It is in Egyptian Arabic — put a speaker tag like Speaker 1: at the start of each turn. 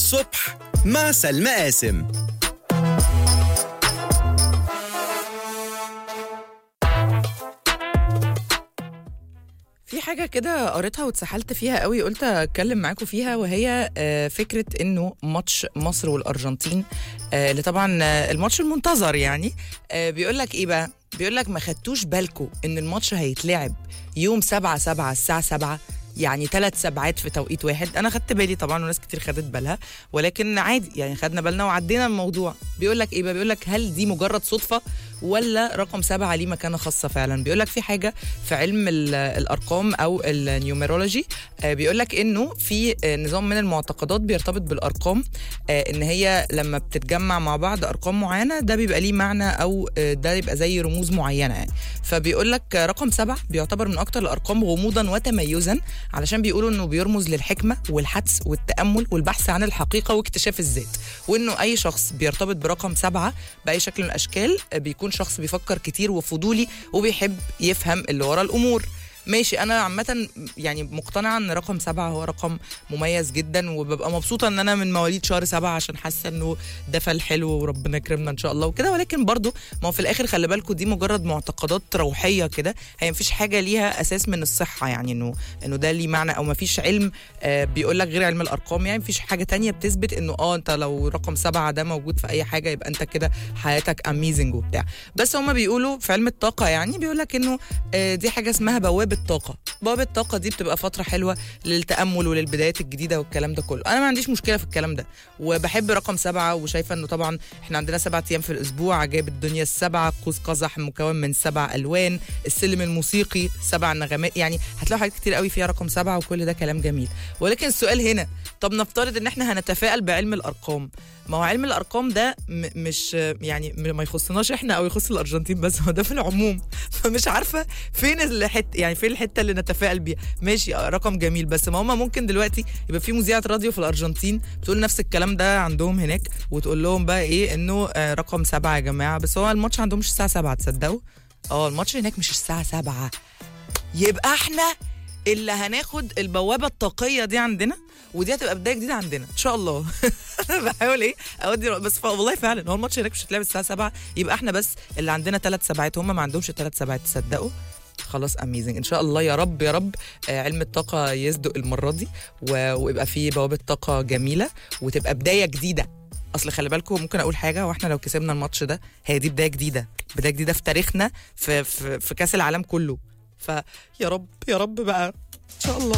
Speaker 1: الصبح مع سلمى قاسم
Speaker 2: في حاجة كده قريتها واتسحلت فيها قوي قلت اتكلم معاكم فيها وهي آه، فكرة انه ماتش مصر والارجنتين آه، اللي طبعا آه، الماتش المنتظر يعني بيقول لك ايه بقى بيقول لك ما خدتوش بالكم ان الماتش هيتلعب يوم 7 7 الساعة 7 يعني ثلاث سبعات في توقيت واحد انا خدت بالي طبعا وناس كتير خدت بالها ولكن عادي يعني خدنا بالنا وعدينا الموضوع بيقول لك ايه بقى بيقول لك هل دي مجرد صدفه ولا رقم سبعة ليه مكانة خاصة فعلا بيقول لك في حاجة في علم ال- الأرقام أو النيوميرولوجي بيقول لك إنه في آه، نظام من المعتقدات بيرتبط بالأرقام آه، إن هي لما بتتجمع مع بعض أرقام معينة ده بيبقى ليه معنى أو آه، ده يبقى زي رموز معينة يعني فبيقول لك آه، رقم سبعة بيعتبر من أكتر الأرقام غموضا وتميزا علشان بيقولوا إنه بيرمز للحكمة والحدس والتأمل والبحث عن الحقيقة واكتشاف الذات وإنه أي شخص بيرتبط برقم سبعة بأي شكل من الأشكال آه، بيكون شخص بيفكر كتير وفضولي وبيحب يفهم اللي ورا الأمور ماشي انا عامه يعني مقتنعه ان رقم سبعة هو رقم مميز جدا وببقى مبسوطه ان انا من مواليد شهر سبعة عشان حاسه انه ده فال حلو وربنا يكرمنا ان شاء الله وكده ولكن برضو ما هو في الاخر خلي بالكم دي مجرد معتقدات روحيه كده هي مفيش حاجه ليها اساس من الصحه يعني انه انه ده ليه معنى او مفيش علم آه بيقول لك غير علم الارقام يعني مفيش حاجه تانية بتثبت انه اه انت لو رقم سبعة ده موجود في اي حاجه يبقى انت كده حياتك اميزنج وبتاع بس هما بيقولوا في علم الطاقه يعني بيقول لك انه آه دي حاجه اسمها بوابه طاقه بوابه الطاقه دي بتبقى فتره حلوه للتامل وللبدايات الجديده والكلام ده كله انا ما عنديش مشكله في الكلام ده وبحب رقم سبعة وشايفه انه طبعا احنا عندنا سبعة ايام في الاسبوع عجائب الدنيا السبعه قوس قزح مكون من سبع الوان السلم الموسيقي سبع نغمات يعني هتلاقوا حاجات كتير قوي فيها رقم سبعة وكل ده كلام جميل ولكن السؤال هنا طب نفترض ان احنا هنتفائل بعلم الارقام ما هو علم الارقام ده م- مش يعني م- ما يخصناش احنا او يخص الارجنتين بس هو ده في العموم فمش عارفه فين الحته يعني فين الحته اللي نتفائل بيها ماشي آه، رقم جميل بس ما هم ممكن دلوقتي يبقى في مذيعه راديو في الارجنتين بتقول نفس الكلام ده عندهم هناك وتقول لهم بقى ايه انه آه، رقم سبعة يا جماعه بس هو الماتش عندهم مش الساعه 7 تصدقوا اه الماتش هناك مش الساعه 7 يبقى احنا اللي هناخد البوابه الطاقيه دي عندنا ودي هتبقى بدايه جديده عندنا ان شاء الله انا بحاول ايه اودي بس ف- والله فعلا هو الماتش هناك مش هتلعب الساعه 7 يبقى احنا بس اللي عندنا ثلاث سبعات هم ما عندهمش ثلاث سبعات تصدقوا خلاص اميزنج ان شاء الله يا رب يا رب آه، علم الطاقه يصدق المره دي و- ويبقى فيه بوابه طاقه جميله وتبقى بدايه جديده اصل خلي بالكم ممكن اقول حاجه واحنا لو كسبنا الماتش ده هي دي بدايه جديده بدايه جديده في تاريخنا في في, في كاس العالم كله فيا رب يا رب بقى ان شاء الله